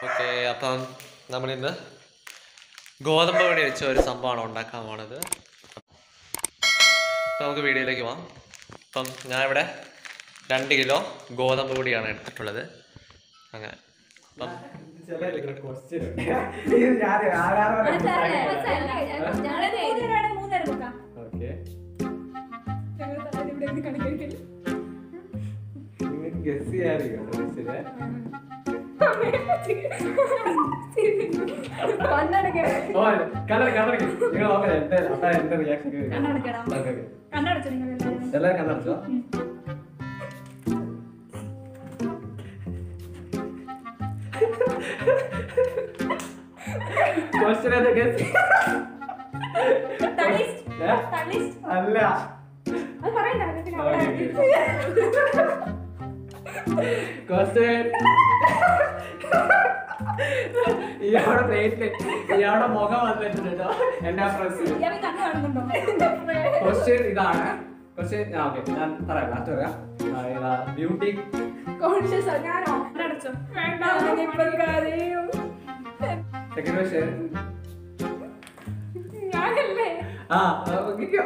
Okay അപ്പം നമ്മളിന്ന് ഗോതമ്പ് പൊടി വെച്ച ഒരു സംഭവമാണ് ഉണ്ടാക്കാൻ പോണത് അപ്പം നമുക്ക് വീഡിയോയിലേക്ക് പോവാം അപ്പം ഞാൻ ഇവിടെ രണ്ട് കിലോ ഗോതമ്പ് പൊടിയാണ് എടുത്തിട്ടുള്ളത് അങ്ങനെ അപ്പം ഗസ് ചെയ്യാറില്ല ഓ കണ്ണട കണ്ണടക്ക് നിങ്ങൾ നോക്കാം എന്റെ അപ്പൊ എന്റെ റിയാക്ഷൻ എല്ലാവരും കണ്ണടച്ചോ ക്വസ്റ്റ്യൻ എന്താ ഗസ് അല്ല ക്വസ്റ്റ്യൻ ഇയാളുടെ പ്ലേറ്റില് ഇയാളുടെ മുഖം വന്നിട്ടുണ്ട് കേട്ടോ എന്റെ പ്രസ് ക്വസ്റ്റ്യൻ ഇതാണ് ക്വസ്റ്റ്യൻ ആ ഓക്കെ ഞാൻ പറയാം ലാസ്റ്റ് പറയാം ആ, ഇതാ ബ്യൂട്ടി സെക്കൻഡ് ക്വസ്റ്റ്യൻ ആ ആ, നോക്കിക്കോ.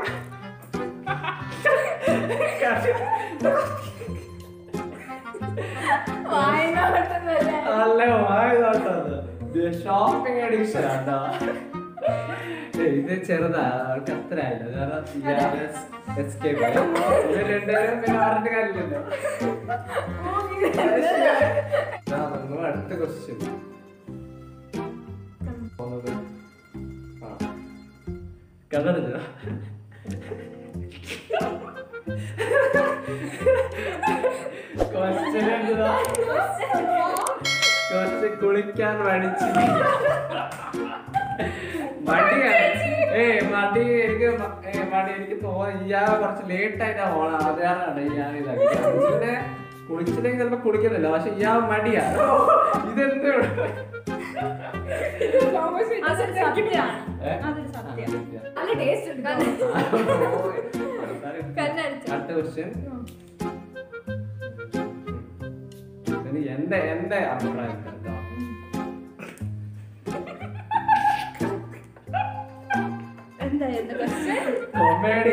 നല്ല വായതാട്ടത് ഷോപ്പിംഗ് അഡിക്ഷൻ ആട്ടോ ഏയ്, ഇത് ചെറുതാ അവൾക്ക് അത്ര ആയില്ല കാരണം എസ്കേപ്പ് ഇത് രണ്ടുപേരും പിന്നെ പറഞ്ഞിട്ട് കാര്യമില്ലല്ലോ ആ, നമ്മൾ അടുത്ത ക്വസ്റ്റ്യൻ പോകുന്നത് ആ കണ്ണടച്ചോ ക്വസ്റ്റ്യൻ എന്തുവാ കുറച്ച് കുളിക്കാൻ മടിച്ചു മടിയാണ് ഏ മടി എനിക്ക് മ- ഏ, മടി എനിക്ക് തോന്നുന്നു ഇയാൾ കുറച്ച് ലേറ്റ് ആയിട്ടാ പോണത് അത് കാരണമാണ് ഞാൻ ഇതാക്കിയത് പിന്നെ കുളിച്ചില്ലെങ്കിൽ ചിലപ്പോ കുളിക്കുന്നില്ല പക്ഷെ ഇയാൾ മടിയാ ഇതെന്ത് നല്ല ടേസ്റ്റ് ഉണ്ട് കണ്ണടിച്ചു. അടുത്ത ക്വസ്റ്റ്യൻ എന്റെ എന്റെ അഭിപ്രായം കേട്ടോ എന്തായിരുന്നു question? കൊമേഡി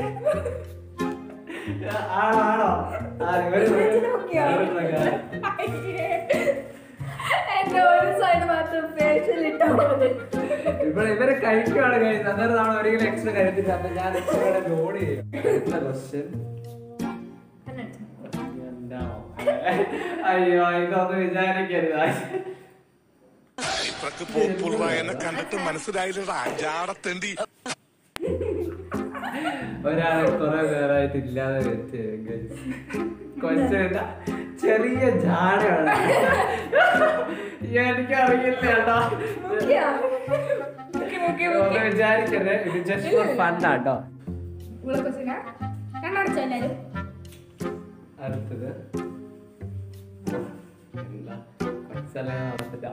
ആണോ ആണോ ആ, ഇവര് ഇത് നോക്കിയോ? ഇവര് എന്റെ ഒരു സൈഡ് മാത്രം ഫേഷ്യൽ ഇട്ടാ മതി. ഇവിടെ ഇവര് കഴിക്കുവാണ് കഴിച്ചത് അന്നേരം നമ്മൾ ഒരിക്കലും എക്സ്ട്രാ കഴിച്ചിട്ട് അപ്പൊ ഞാൻ എക്സ്ട്രാ ലോഡ് ചെയ്യും അടുത്ത ക്വസ്റ്റ്യൻ കണ്ണടിച്ചു. അയ്യോ ഇതൊന്നും വിചാരിക്കരുത് ഇത്രക്ക് പോപ്പുളറായ എന്നെ കണ്ടിട്ട് മനസ്സിലായില്ലടാ അഞ്ചാടത്തേണ്ടി ഒരാളെ കുറെ പേരായിട്ട് ഇല്ലാതെ ക്വസ്റ്റ്യൻ ചെറിയ ജാടയാണ് എനിക്കറിയില്ല കേട്ടോ നോക്കിയോ? നോക്കി, നോക്കി, നോക്കി. ഒന്നും വിചാരിക്കരുത് ഇത് ജസ്റ്റ് ഫോർ ഫൺ ആട്ടോ ഉള്ള question ആ? കണ്ണടച്ചോ എല്ലാരും? അടുത്തത് എന്താ കൊച്ചല്ലേ നടത്തില്ല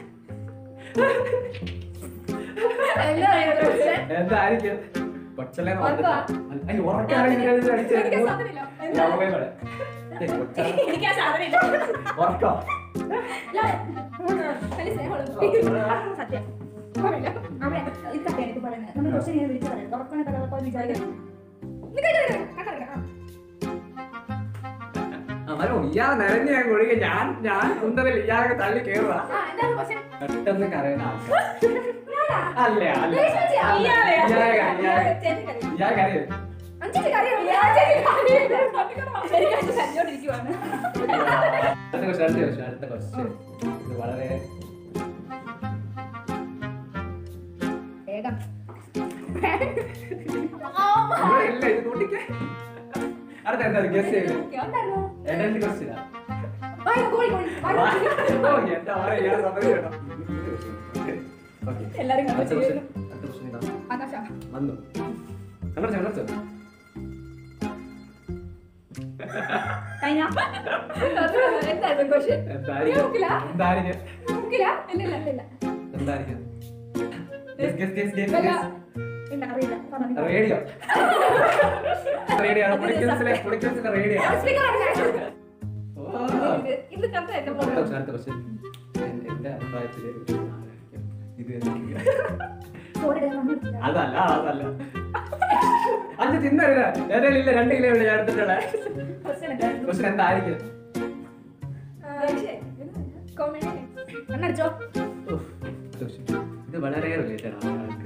എന്തായിരുന്നു question? എന്തായിരിക്കും കൊച്ചല്ലേ ഉറക്കമാ? അയ്യോ ഉറക്കാണെങ്കിൽ എനിക്ക് ആ സാധനമില്ല. എന്താ? എനിക്ക് ആ സാധനം ഇല്ല. ഉറക്കം ഇല്ല. വലിയ സ്നേഹമുള്ള സത്യം പറയില്ല. അവിടെ ഇത് സത്യം എനിക്ക് പറയുന്നത്. നമ്മൾ question ഇങ്ങനെ വിളിച്ച് പറയും. ഉറക്കണ കഥ പോലെ വിചാരിക്കണം. നിക്ക് നിക്ക് നിക്ക്. കണ്ണടയ്ക്കാം. ആ. അവരോ ഇയാൾ നിറഞ്ഞ ഞാൻ കുഴിക ഞാൻ ഞാൻ ഉണ്ടതില്ല ഇയാളൊക്കെ തള്ളി കേറുക ആ, എന്താണ് question? പെട്ടെന്ന് കരയുന്ന ആൾക്കാർ ഞാനാ? അല്ലേ അല്ല ദേഷ്യം ചെയ്യാ. അല്ല. ഇയാളെ. ഇയാളെ കര- ഇയാളെ- ചേച്ചി കരയും. ഇയാൾ കരയും അഞ്ചേച്ചി കരയും. ഞാൻ ചേച്ചി കരയും. ശരിക്കും അച്ഛൻ കരഞ്ഞോണ്ടിരിക്കുവാണ്. അടുത്ത ക്വസ്റ്റ്യൻ അടുത്ത ക്വസ്റ്റ്യൻ അടുത്ത ക്വസ്റ്റ്യൻ ഇത് വളരെ വേഗം. ഇവിടെ ഇല്ല ഇത് കൂട്ടിക്കേ അടുത്ത എന്താ ഗസ് ചെയ്ത് എന്തായിരുന്നു? എന്റെ ക്വസ്റ്റ്യനാ വായു, കോഴി, കോഴി. വായു. ഓ എന്താ പറയാ ഇയാൾ സമ്മതിച്ചു ഓക്കെ എല്ലാരും അടുത്ത കണ്ടു ക്വസ്റ്റ്യൻ അടുത്ത ക്വസ്റ്റ്യൻ ഇതാ ആകാശ വന്നു കണ്ടോ കണ്ടോ കഴിഞ്ഞ എന്തായിരുന്നു ക്വസ്റ്റ്യൻ എന്തായിരിക്കും നോക്കില്ല എന്തായിരിക്കും നോക്കില്ല ഇല്ല ഇല്ല ഇല്ല എന്തായിരിക്കും Guess, guess, guess, guess, ഇല്ല guess. ഇല്ല അറിയില്ല പറഞ്ഞു റേഡിയോ റേഡിയോ പുളിക്കൻസിലെ പുളിക്കൻസിലെ റേഡിയോ സ്പീക്കർ ഓ. ഇത് കറക്റ്റ് ആയിട്ട് അടുത്ത question, അടുത്ത question. എൻ- എന്റെ പ്രായത്തില് ഒരു ആരായിരിക്കും? ഇത് എനിക്ക് സോറി ഡേ വന്നിട്ടില്ല അതല്ല അതല്ല അഞ്ച് തിന്നരുത് ഏതെങ്കിലും ഇല്ല രണ്ട് കിലോ ഞാൻ എടുത്തിട്ടുള്ള ക്വസ്റ്റ്യൻ എന്താ ക്വസ്റ്റൻ എന്തായിരിക്കും കോമഡി കണ്ണടിച്ചോ ഉഫ്, question. ഇത് വളരെ റിലേറ്റഡ് ആണ് ആൾക്ക്.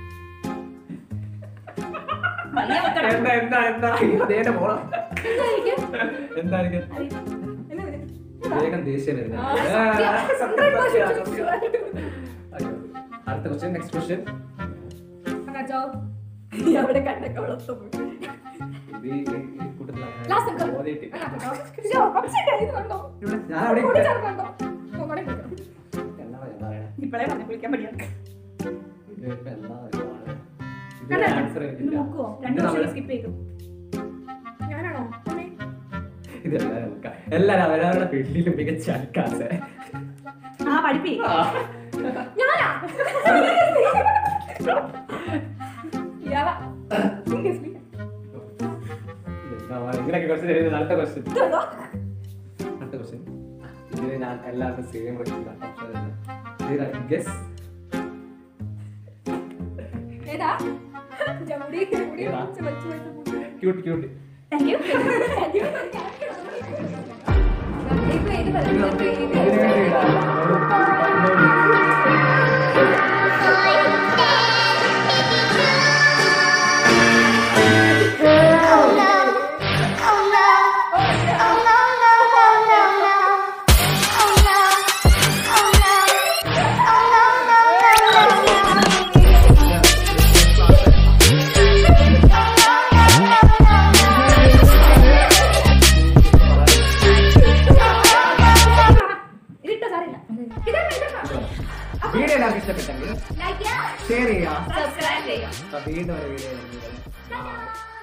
വലിയ മക്കളാ എന്താ എന്താ എന്താ അതേന്റെ മോള എന്തായിരിക്കും എന്തായിരിക്കും എന്നാ ഇത്? വേഗം ദേഷ്യം വരുന്നത്. ആ, ആ, സത്യം. സത്യം, സത്യം. സത്യം, സത്യം. അയ്യോ. അടുത്ത ക്വസ്റ്റ്യൻ നെക്സ്റ്റ് ക്വസ്റ്റ്യൻ കണ്ണടിച്ചോ അവിടെ കണ്ണൊക്കെ വളർത്തു ഇത് ഈ- ഈ- ഈ കൂട്ടത്തില് അങ്ങനെ ലാസ്റ്റ് നമുക്ക് ഓതിയിട്ട്. അയ്യോ, upset ആയത് കണ്ടോ? ഇവിടെ ഞാൻ അവിടെ കൂടി ഇട്ട്. ചേർക്കണ്ടോ? ഒന്നുകൂടെ കുടിക്കണം. എന്താ എന്താ പറയണേ? ഇപ്പളേ പറഞ്ഞു കുളിക്കാൻ മടിയാണ് ഇത് ഇപ്പൊ എന്താ ഇതാണ്? ഇതിന് കണ്ണടച്ചോ? answer ഒന്ന് ഇല്ല. നോക്കുവോ ഇത് രണ്ടു നമ്മള് വർഷം സ്കിപ്പ് ചെയ്തു ഞാനാണോ അമ്മേ? ഇത് എല്ലാവരും നോക്കാം. എല്ലാവരും അവരവരുടെ ഫീൽഡിൽ മികച്ച ആൾക്കാസ് ആ പഠിപ്പി ഞാനാ ഇയാളാ. Seriously. ഇങ്ങനെയൊക്കെ ക്വസ്റ്റ്യൻ തരുന്നത് അടുത്ത ക്വസ്റ്റ്യൻ ഇതെന്തോ? അടുത്ത ക്വസ്റ്റ്യൻ ഇതിന് ഞാൻ എല്ലാവർക്കും സെയിം ക്വസ്റ്റ്യൻ ഗസ് ഏതാ ജമുടി ജമുടി ഏതാ? വെച്ച് വെച്ച് വെച്ച് മുടി. Cute cute Thank you. Thank you. ഇപ്പൊ ഏത് പദം? ഇതിന് ഇപ്പൊ ഏത് ഇതിന് വേണ്ടിയിട്ടാണ്. ഇതിട്ടോ സാറില്ല ഇതാണ് ഇതാണ് വീഡിയോ എല്ലാവർക്കും ഇഷ്ടപ്പെട്ടെങ്കിൽ ലൈക്ക് ചെയ്യാം ഷെയർ ചെയ്യാം സബ്സ്ക്രൈബ് ചെയ്യാം അപ്പൊ വീണ്ടും ഒരു വീഡിയോ